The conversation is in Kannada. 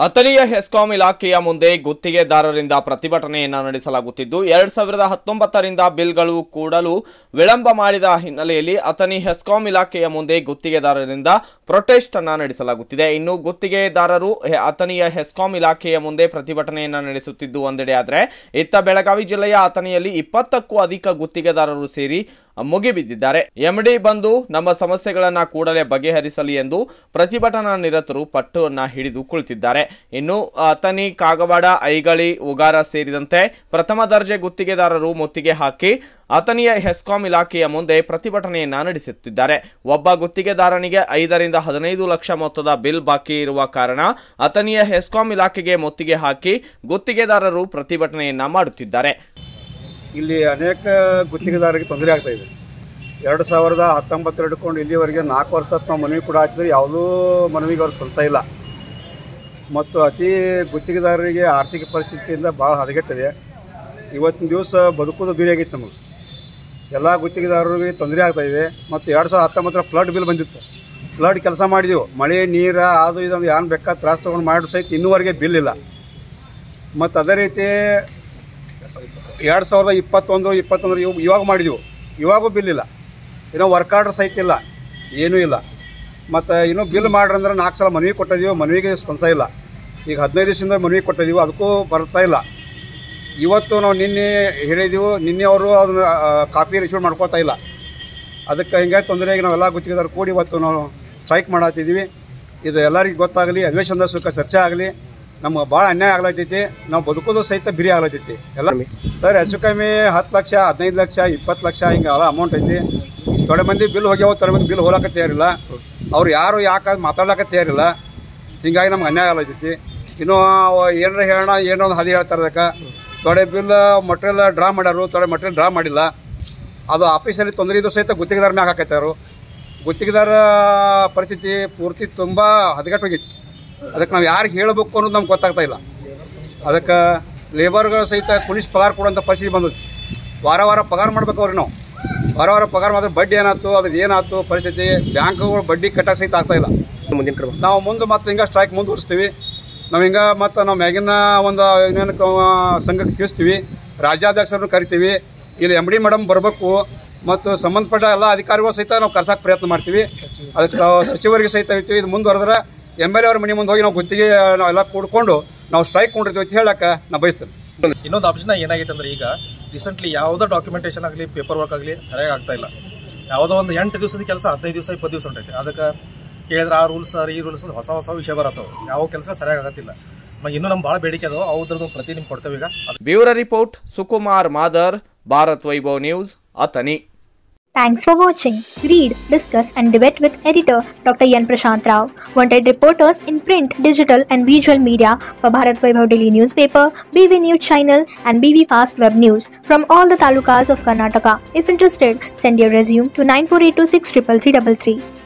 ಅಥಣಿಯ ಹೆಸ್ಕಾಂ ಇಲಾಖೆಯ ಮುಂದೆ ಗುತ್ತಿಗೆದಾರರಿಂದ ಪ್ರತಿಭಟನೆಯನ್ನ ನಡೆಸಲಾಗುತ್ತಿದ್ದು ಎರಡ್ ಸಾವಿರದ ಹತ್ತೊಂಬತ್ತರಿಂದ ಬಿಲ್ಗಳು ಕೂಡಲು ವಿಳಂಬ ಮಾಡಿದ ಹಿನ್ನೆಲೆಯಲ್ಲಿ ಅಥಣಿ ಹೆಸ್ಕಾಂ ಇಲಾಖೆಯ ಮುಂದೆ ಗುತ್ತಿಗೆದಾರರಿಂದ ಪ್ರೊಟೆಸ್ಟ್ ಅನ್ನ ನಡೆಸಲಾಗುತ್ತಿದೆ ಇನ್ನು ಗುತ್ತಿಗೆದಾರರು ಹೆ- ಅಥಣಿಯ ಹೆಸ್ಕಾಂ ಇಲಾಖೆಯ ಮುಂದೆ ಪ್ರತಿಭಟನೆಯನ್ನ ನಡೆಸುತ್ತಿದ್ದು ಒಂದೆಡೆ ಆದರೆ ಇತ್ತ ಬೆಳಗಾವಿ ಜಿಲ್ಲೆಯ ಅಥಣಿಯಲ್ಲಿ ಇಪ್ಪತ್ತಕ್ಕೂ ಅಧಿಕ ಗುತ್ತಿಗೆದಾರರು ಸೇರಿ ಮುಗಿಬಿದ್ದಿದ್ದಾರೆ ಎಂಡಿ ಬಂದು ನಮ್ಮ ಸಮಸ್ಯೆಗಳನ್ನ ಕೂಡಲೇ ಬಗೆಹರಿಸಲಿ ಎಂದು ಪ್ರತಿಭಟನಾ ನಿರತರು ಪಟ್ಟುವನ್ನ ಹಿಡಿದು ಕುಳಿತಿದ್ದಾರೆ ಇನ್ನು ಅಥಣಿ ಕಾಗವಾಡ ಐಗಳಿ ಉಗಾರ ಸೇರಿದಂತೆ ಪ್ರಥಮ ದರ್ಜೆ ಗುತ್ತಿಗೆದಾರರು ಮುತ್ತಿಗೆ ಹಾಕಿ ಅಥಣಿಯ ಹೆಸ್ಕಾಂ ಇಲಾಖೆಯ ಮುಂದೆ ಪ್ರತಿಭಟನೆಯನ್ನ ನಡೆಸುತ್ತಿದ್ದಾರೆ ಒಬ್ಬ ಗುತ್ತಿಗೆದಾರನಿಗೆ ಐದರಿಂದ ಹದಿನೈದು ಲಕ್ಷ ಮೊತ್ತದ ಬಿಲ್ ಬಾಕಿ ಇರುವ ಕಾರಣ ಅಥಣಿಯ ಹೆಸ್ಕಾಂ ಇಲಾಖೆಗೆ ಮುತ್ತಿಗೆ ಹಾಕಿ ಗುತ್ತಿಗೆದಾರರು ಪ್ರತಿಭಟನೆಯನ್ನ ಮಾಡುತ್ತಿದ್ದಾರೆ ಇಲ್ಲಿ ಅನೇಕ ಗುತ್ತಿಗೆದಾರರಿಗೆ ತೊಂದರೆ ಆಗ್ತಾ ಇದೆ ಎರಡು ಸಾವಿರದ ಹತ್ತೊಂಬತ್ತರ ಹಿಡ್ಕೊಂಡು ಇಲ್ಲಿವರೆಗೆ ನಾಲ್ಕು ವರ್ಷ ನಾವು ಮನವಿ ಕೂಡ ಹಾಕಿದ್ರೆ ಯಾವುದೂ ಮನವಿಗೆ ಅವ್ರು ಸ್ಪಂದಿಸ್ತಾ ಇಲ್ಲ ಮತ್ತು ಅತಿ ಗುತ್ತಿಗೆದಾರರಿಗೆ ಆರ್ಥಿಕ ಪರಿಸ್ಥಿತಿಯಿಂದ ಭಾಳ ಹದಗೆಟ್ಟಿದೆ ಇವತ್ತಿನ ದಿವಸ ಬದುಕೋದು ಬಿರಿಯಾಗಿತ್ತು ನಮಗೆ ಎಲ್ಲ ಗುತ್ತಿಗೆದಾರರಿಗೆ ತೊಂದರೆ ಆಗ್ತಾ ಇದೆ ಮತ್ತು ಎರಡು ಸಾವಿರದ ಹತ್ತೊಂಬತ್ತರ ಫ್ಲಡ್ ಬಿಲ್ ಬಂದಿತ್ತು ಫ್ಲಡ್ ಕೆಲಸ ಮಾಡಿದೆವು ಮಳೆ ನೀರು ಅದು ಇದೊಂದು ಏನು ಬೇಕಾದ ತ್ರಾಸ ತೊಗೊಂಡು ಮಾಡಿ ಸಹಿತ ಇನ್ನೂವರೆಗೆ ಬಿಲ್ ಇಲ್ಲ ಮತ್ತು ಅದೇ ರೀತಿ ಎರಡು ಸಾವಿರದ ಇಪ್ಪತ್ತೊಂದು ಇಪ್ಪತ್ತೊಂದರ ಇವ್ ಇವಾಗ ಮಾಡಿದೆವು ಇವಾಗೂ ಬಿಲ್ ಇಲ್ಲ ಇನ್ನೂ ವರ್ಕ್ ಆರ್ಡರ್ ಸಹಿತ ಇಲ್ಲ ಏನೂ ಇಲ್ಲ ಮತ್ತು ಇನ್ನೂ ಬಿಲ್ ಮಾಡ್ರಿ ಅಂದ್ರೆ ನಾಲ್ಕು ಸಲ ಮನವಿ ಕೊಟ್ಟಿದ್ದೀವಿ ಮನವಿಗೆ ಸ್ಪಂದಿಸ ಇಲ್ಲ ಈಗ ಹದಿನೈದು ದಿವಸದಿಂದ ಮನವಿ ಕೊಟ್ಟಿದ್ದೀವಿ ಅದಕ್ಕೂ ಬರ್ತಾ ಇಲ್ಲ ಇವತ್ತು ನಾವು ನಿನ್ನೆ ಹೇಳಿದೆವು ನಿನ್ನೆ ಅವರು ಅದನ್ನು ಕಾಪಿ ರಿಸೀವ್ ಮಾಡ್ಕೊಳ್ತಾ ಇಲ್ಲ ಅದಕ್ಕೆ ಹಿಂಗಾಗಿ ತೊಂದರೆಯಾಗಿ ನಾವೆಲ್ಲ ಗುತ್ತಿಗೆದಾರ ಕೂಡಿ ಇವತ್ತು ನಾವು ಸ್ಟ್ರೈಕ್ ಮಾಡತ್ತಿದ್ದೀವಿ ಇದು ಎಲ್ಲರಿಗೂ ಗೊತ್ತಾಗಲಿ ಅಧಿವೇಶನದ ಸುಖ ಚರ್ಚೆ ಆಗಲಿ ನಮ್ಗೆ ಭಾಳ ಅನ್ಯಾಯ ಆಗ್ಲತ್ತೈತಿ ನಾವು ಬದುಕೋದು ಸಹಿತ ಬಿರಿ ಆಗ್ಲತ್ತೈತಿ ಎಲ್ಲ ಸರ್ ಹೆಚ್ಚು ಕಮ್ಮಿ ಹತ್ತು ಲಕ್ಷ ಹದಿನೈದು ಲಕ್ಷ ಇಪ್ಪತ್ತು ಲಕ್ಷ ಹಿಂಗೆ ಎಲ್ಲ ಅಮೌಂಟ್ ಐತಿ ಥೊಡೆ ಮಂದಿ ಬಿಲ್ ಹೋಗ್ಯಾವ ಥೊಡೆ ಮಂದಿ ಬಿಲ್ ಹೋಗಕ್ಕೆ ತಯಾರಿಲ್ಲ ಅವ್ರು ಯಾರು ಯಾಕೆ ಮಾತಾಡ್ಲಿಕ್ಕೆ ತಯಾರಿಲ್ಲ ಹಿಂಗಾಗಿ ನಮ್ಗೆ ಅನ್ಯಾಯ ಆಗ್ಲತ್ತೈತಿ ಇನ್ನೂ ಏನಾರ ಹೇಳೋಣ ಏನೋ ಒಂದು ಹದಿ ಹೇಳ್ತಾರೆ ಅದಕ್ಕೆ ಥೊಡೆ ಬಿಲ್ ಮಟ್ರಿಯಲ್ ಡ್ರಾ ಮಾಡ್ಯಾರು ಥೊಡೆ ಮಟ್ರಿಯಲ್ ಡ್ರಾ ಮಾಡಿಲ್ಲ ಅದು ಆಫೀಸಲ್ಲಿ ತೊಂದರೆ ಇದ್ದು ಸಹಿತ ಗುತ್ತಿಗೆದಾರ ಮ್ಯಾಗ ಹಾಕೈತಾರು ಗುತ್ತಿಗೆದಾರ ಪರಿಸ್ಥಿತಿ ಪೂರ್ತಿ ತುಂಬ ಹದಗೆಟ್ಟು ಹೋಗೈತಿ ಅದಕ್ಕೆ ನಾವು ಯಾರಿಗೆ ಹೇಳಬೇಕು ಅನ್ನೋದು ನಮ್ಗೆ ಗೊತ್ತಾಗ್ತಾ ಇಲ್ಲ ಅದಕ್ಕೆ ಲೇಬರ್ಗಳು ಸಹಿತ ಕುಣಿಸ್ ಪಗಾರ ಕೊಡುವಂಥ ಪರಿಸ್ಥಿತಿ ಬಂದೈತಿ ವಾರ ವಾರ ಪಗಾರ ಮಾಡ್ಬೇಕು ಅವ್ರಿಗೆ ನಾವು ವಾರ ವಾರ ಪಗಾರ ಮಾಡಿದ್ರೆ ಬಡ್ಡಿ ಏನಾಯ್ತು ಅದ್ರ ಏನಾಯ್ತು ಪರಿಸ್ಥಿತಿ ಬ್ಯಾಂಕ್ಗಳು ಬಡ್ಡಿ ಕಟ್ಟಕ್ಕೆ ಸಹಿತ ಆಗ್ತಾ ಇಲ್ಲ ಮುಂದಿನ ಕ್ರಮ ನಾವು ಮುಂದೆ ಮತ್ತೆ ಹಿಂಗೆ ಸ್ಟ್ರೈಕ್ ಮುಂದುವರಿಸ್ತೀವಿ ನಾವು ಹಿಂಗೆ ಮತ್ತು ನಾವು ಮ್ಯಾಗಿನ ಒಂದು ಇನ್ನೇನು ಸಂಘಕ್ಕೆ ತಿಳಿಸ್ತೀವಿ ರಾಜ್ಯಾಧ್ಯಕ್ಷರನ್ನು ಕರಿತೀವಿ ಇಲ್ಲಿ ಎಮ್ ಡಿ ಮೇಡಮ್ ಬರಬೇಕು ಮತ್ತು ಸಂಬಂಧಪಟ್ಟ ಎಲ್ಲ ಅಧಿಕಾರಿಗಳು ಸಹಿತ ನಾವು ಕರ್ಸಕ್ಕೆ ಪ್ರಯತ್ನ ಮಾಡ್ತೀವಿ ಅದಕ್ಕೆ ನಾವು ಸಚಿವರಿಗೆ ಸಹಿತ ಹೇಳ್ತೀವಿ ಇದು ಮುಂದುವರೆದ್ರೆ ಎಮ್ ಎಲ್ ಎ ಅವ್ರ ಮನೆ ಮುಂದೆ ಹೋಗಿ ನಾವು ಗುತ್ತಿಗೆ ನಾವೆಲ್ಲ ಕೂಡ್ಕೊಂಡು ನಾವು ಸ್ಟ್ರೈಕ್ ಕೊಂಡಿರ್ತೀವಿ ಅಂತ ಹೇಳಕ್ಕೆ ನಾನು ಬಯಸ್ತೇನೆ ಇನ್ನೊಂದು ಆಪ್ಷನ್ ಏನಾಗೈತೆ ಅಂದ್ರೆ ಈಗ ರೀಸೆಂಟ್ಲಿ ಯಾವುದೋ ಡಾಕ್ಯುಮೆಂಟೇಷನ್ ಆಗಲಿ ಪೇಪರ್ ವರ್ಕ್ ಆಗಲಿ ಸರಿಯಾಗಿ ಆಗ್ತಾ ಇಲ್ಲ ಯಾವುದೋ ಒಂದು ಎಂಟು ದಿವಸದ ಕೆಲಸ ಹದಿನೈದು ದಿವಸ ಇಪ್ಪತ್ತು ದಿವಸ ಹೊಂಟೈತೆ ಅದಕ್ಕೆ ಕೇಳಿದ್ರೆ ಆ ರೂಲ್ಸ್ ಈ ರೂಲ್ಸ್ ಹೊಸ ಹೊಸ ವಿಷಯ ಬರತ್ತವ ಯಾವ ಕೆಲಸ ಸರಿಯಾಗಿ ಆಗತ್ತಿಲ್ಲ ಮ ಇನ್ನೂ ನಮ್ಮ ಭಾಳ ಬೇಡಿಕೆ ಅದಾವ ಅವ್ರದ್ದು ಪ್ರತಿ ನಿಮ್ಗೆ ಕೊಡ್ತೇವೆ ಈಗ bureau report Sukumar Madar Bharat Vaibhav news Athani Thanks for watching. Read, discuss, and debate with editor Dr. Yan Prashant Rao. Wanted reporters in print, digital, and visual media for Bharat Vaibhav Daily newspaper, BV News channel, and BV Fast Web News from all the talukas of Karnataka. If interested, send your resume to 9482633333.